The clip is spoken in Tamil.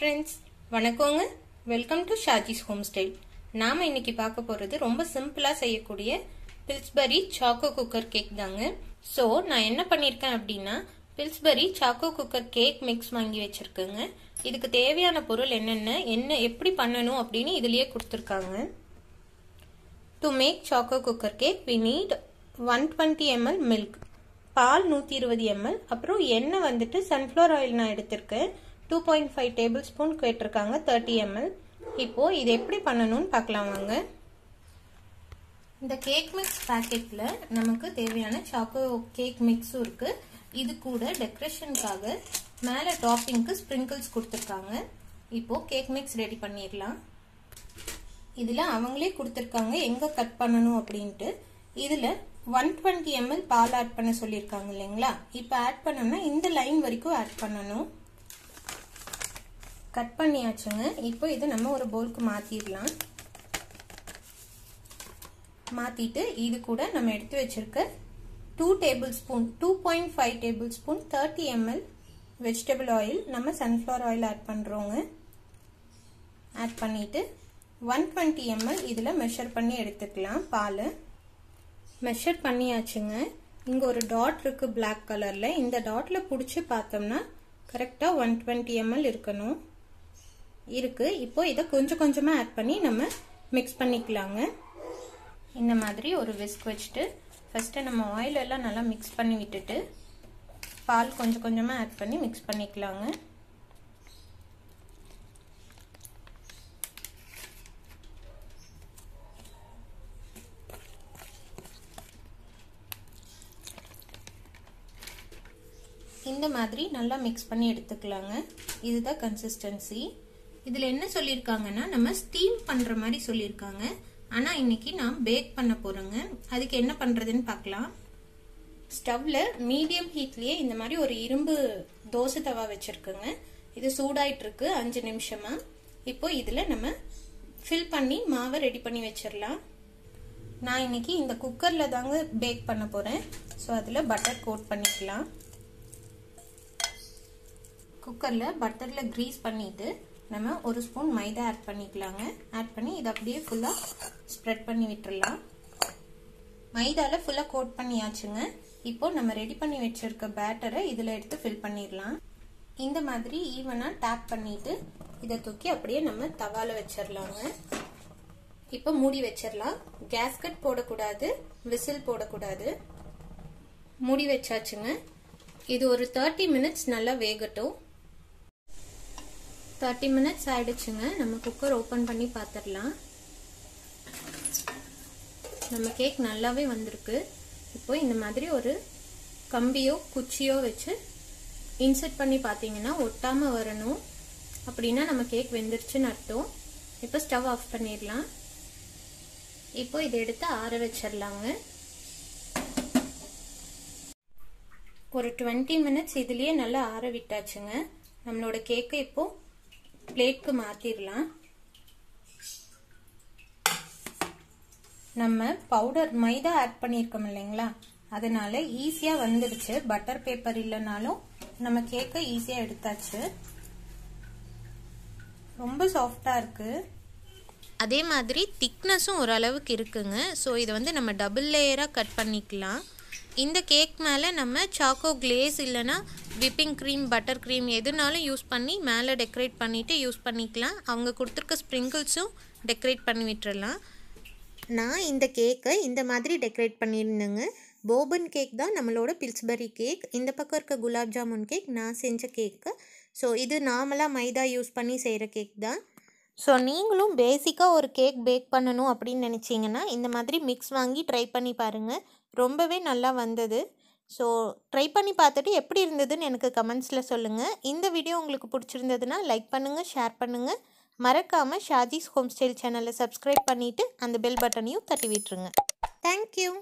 ஃப்ரெண்ட்ஸ் வணக்கங்க welcome to Shaji's home style நாம் இன்னைக்கு பார்க்க போகிறது ரொம்ப சிம்பிளாக செய்யக்கூடிய பில்ஸ்பரி சாக்கோ குக்கர் கேக் தாங்க ஸோ நான் என்ன பண்ணியிருக்கேன் அப்படின்னா Pillsbury choco cooker cake mix வாங்கி வச்சுருக்கேங்க இதுக்கு தேவையான பொருள் என்னென்ன என்ன எப்படி பண்ணணும் அப்படின்னு இதுலேயே கொடுத்துருக்காங்க to make choco cooker cake we need one twenty ML milk பால் நூற்றி இருபது எம்எல் அப்புறம் எண்ணெய் வந்துட்டு சன்ஃப்ளவர் ஆயில் நான் எடுத்திருக்கேன் two point five tablespoon கேட்டிருக்காங்க தேர்ட்டி எம்எல் இப்போது இது எப்படி பண்ணணும்னு பார்க்கலாம் வாங்க இந்த கேக் மிக்ஸ் பேக்கெட்டில் நமக்கு தேவையான சாக்கோ கேக் மிக்ஸும் இருக்குது இது கூட டெக்கரேஷனுக்காக மேலே டாப்பிங்க்கு ஸ்ப்ரிங்கிள்ஸ் கொடுத்துருக்காங்க இப்போது கேக் மிக்ஸ் ரெடி பண்ணிடலாம் இதில் அவங்களே கொடுத்துருக்காங்க எங்கே கட் பண்ணணும் அப்படின்ட்டு இதில் ஒன் டுவெண்ட்டி எம்எல் பால் ஆட் பண்ண சொல்லியிருக்காங்க இல்லைங்களா இப்போ ஆட் பண்ணோம்னா இந்த லைன் வரைக்கும் ஆட் பண்ணணும் கட் பண்ணியாச்சுங்க இப்போ இதை நம்ம ஒரு பவுலுக்கு மாற்றிடலாம் மாற்றிட்டு இது கூட நம்ம எடுத்து வச்சிருக்க two tablespoon two point five tablespoon thirty ML vegetable oil நம்ம சன்ஃப்ளவர் ஆயில் ஆட் பண்ணுறோங்க ஆட் பண்ணிவிட்டு ஒன் டுவெண்ட்டி எம்எல் இதில் மெஷர் பண்ணி எடுத்துக்கலாம் பால் மெஷர் பண்ணியாச்சுங்க இங்கே ஒரு டாட் இருக்குது பிளாக் கலரில் இந்த டாட்டில் பிடிச்சி பார்த்தோம்னா கரெக்டாக ஒன் டுவெண்ட்டி எம்எல் இருக்கணும் இருக்குது இப்போ இதை கொஞ்சம் கொஞ்சமாக ஆட் பண்ணி நம்ம மிக்ஸ் பண்ணிக்கலாங்க இந்த மாதிரி ஒரு விஸ்க் வச்சுட்டு ஃபஸ்ட்டு நம்ம ஆயில் எல்லாம் நல்லா மிக்ஸ் பண்ணி விட்டுட்டு பால் கொஞ்சம் கொஞ்சமாக ஆட் பண்ணி மிக்ஸ் பண்ணிக்கலாங்க இந்த மாதிரி நல்லா மிக்ஸ் பண்ணி எடுத்துக்கலாங்க இதுதான் கன்சிஸ்டன்சி இதில் என்ன சொல்லியிருக்காங்கன்னா நம்ம ஸ்டீம் பண்ணுற மாதிரி சொல்லியிருக்காங்க ஆனால் இன்னைக்கு நான் பேக் பண்ண போகிறேங்க அதுக்கு என்ன பண்ணுறதுன்னு பார்க்கலாம் ஸ்டவ்வில் மீடியம் ஹீட்லேயே இந்த மாதிரி ஒரு இரும்பு தோசை தவா வச்சுருக்குங்க இது சூடாயிட்டு இருக்கு அஞ்சு நிமிஷமா இப்போ இதில் நம்ம ஃபில் பண்ணி மாவை ரெடி பண்ணி வச்சிடலாம் நான் இன்னைக்கு இந்த குக்கரில் தாங்க பேக் பண்ண போகிறேன் ஸோ அதில் பட்டர் கோட் பண்ணிக்கலாம் குக்கரில் பட்டரில் க்ரீஸ் பண்ணிவிட்டு நம்ம ஒரு ஸ்பூன் மைதா ஆட் பண்ணிக்கலாங்க ஆட் பண்ணி இதை அப்படியே ஃபுல்லாக ஸ்ப்ரெட் பண்ணி விட்டுறலாம் மைதாவில் ஃபுல்லாக கோட் பண்ணியாச்சுங்க இப்போ நம்ம ரெடி பண்ணி வச்சிருக்க பேட்டரை இதில் எடுத்து ஃபில் பண்ணிடலாம் இந்த மாதிரி ஈவனாக டேப் பண்ணிட்டு இதை தூக்கி அப்படியே நம்ம தவால வச்சிடலாங்க இப்போ மூடி வச்சிடலாம் கேஸ்கட் போடக்கூடாது விசில் போடக்கூடாது மூடி வச்சாச்சுங்க இது ஒரு தேர்ட்டி மினிட்ஸ் நல்லா வேகட்டும் தேர்ட்டி மினிட்ஸ் ஆயிடுச்சுங்க நம்ம குக்கர் ஓப்பன் பண்ணி பார்த்துடலாம் நம்ம கேக் நல்லாவே வந்திருக்கு இப்போ இந்த மாதிரி ஒரு கம்பியோ குச்சியோ வச்சு இன்செர்ட் பண்ணி பார்த்தீங்கன்னா ஒட்டாமல் வரணும் அப்படின்னா நம்ம கேக் வெந்துருச்சுன்னு அர்த்தம் இப்போ ஸ்டவ் ஆஃப் பண்ணிடலாம் இப்போ இதை எடுத்து ஆற வச்சிடலாங்க ஒரு டுவெண்ட்டி மினிட்ஸ் இதுலேயே நல்லா ஆற விட்டாச்சுங்க நம்மளோட கேக்கை இப்போ பிளேட்க்கு மாற்றிடலாம் நம்ம பவுடர் மைதா ஆட் பண்ணியிருக்கோம் இல்லைங்களா அதனால ஈஸியாக வந்துடுச்சு பட்டர் பேப்பர் இல்லைனாலும் நம்ம கேக்கை ஈஸியாக எடுத்தாச்சு ரொம்ப சாஃப்டாக இருக்குது அதே மாதிரி திக்னஸும் ஓரளவுக்கு இருக்குங்க ஸோ இதை வந்து நம்ம டபுள் லேயராக கட் பண்ணிக்கலாம் இந்த கேக் மேலே நம்ம சாக்கோ கிளேஸ் இல்லைனா விப்பிங் க்ரீம் பட்டர் க்ரீம் எதுனாலும் யூஸ் பண்ணி மேலே டெக்கரேட் பண்ணிவிட்டு யூஸ் பண்ணிக்கலாம் அவங்க கொடுத்துருக்க ஸ்ப்ரிங்கிள்ஸும் டெக்கரேட் பண்ணி விட்டுறலாம் நான் இந்த கேக்கை இந்த மாதிரி டெக்கரேட் பண்ணியிருந்தேங்க போபன் கேக் தான் நம்மளோட பில்ஸ்பரி கேக் இந்த பக்கம் இருக்க குலாப் ஜாமுன் கேக் நான் செஞ்ச கேக்கு ஸோ இது நார்மலாக மைதா யூஸ் பண்ணி செய்கிற கேக் தான் ஸோ நீங்களும் பேசிக்காக ஒரு கேக் பேக் பண்ணணும் அப்படின்னு நினச்சிங்கன்னா இந்த மாதிரி மிக்ஸ் வாங்கி ட்ரை பண்ணி பாருங்கள் ரொம்பவே நல்லா வந்தது ஸோ ட்ரை பண்ணி பார்த்துட்டு எப்படி இருந்ததுன்னு எனக்கு கமெண்ட்ஸில் சொல்லுங்கள் இந்த வீடியோ உங்களுக்கு பிடிச்சிருந்ததுன்னா லைக் பண்ணுங்கள் ஷேர் பண்ணுங்கள் மறக்காமல் ஷாஜிஸ் ஹோம் ஸ்டைல் சேனலை சப்ஸ்கிரைப் பண்ணிவிட்டு அந்த பெல் பட்டனையும் தட்டி விட்டுருங்க தேங்க்யூ